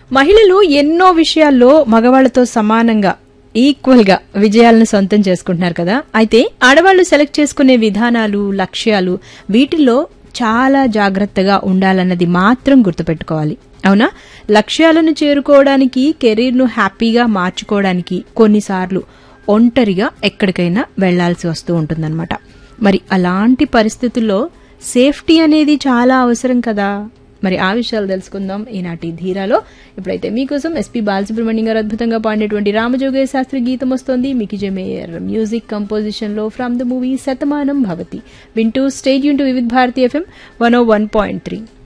మహిళలు ఎన్నో విషయాల్లో మగవాళ్లతో సమానంగా ఈక్వల్ గా విజయాలను సొంతం చేసుకుంటున్నారు కదా అయితే ఆడవాళ్లు సెలెక్ట్ చేసుకునే విధానాలు లక్ష్యాలు వీటిల్లో చాలా జాగ్రత్తగా ఉండాలన్నది మాత్రం గుర్తుపెట్టుకోవాలి అవునా లక్ష్యాలను చేరుకోవడానికి కెరీర్ను హ్యాపీగా మార్చుకోవడానికి కొన్నిసార్లు ఒంటరిగా ఎక్కడికైనా వెళ్లాల్సి వస్తూ ఉంటుందన్నమాట మరి అలాంటి పరిస్థితుల్లో సేఫ్టీ అనేది చాలా అవసరం కదా మరి ఆ విషయాలు తెలుసుకుందాం ఈనాటి ధీరాలో ఇప్పుడైతే మీకోసం ఎస్పీ బాలసుబ్రహ్మణ్యం గారు అద్భుతంగా పాడినటువంటి రామజోగయ్య శాస్త్రి గీతం వస్తోంది మికిజే మేయర్ మ్యూజిక్ కంపోజిషన్ లో from the movie Shatamanam Bhavati వింటూ స్టేజ్ యూన్ to Vividh Bharati FM one o one point three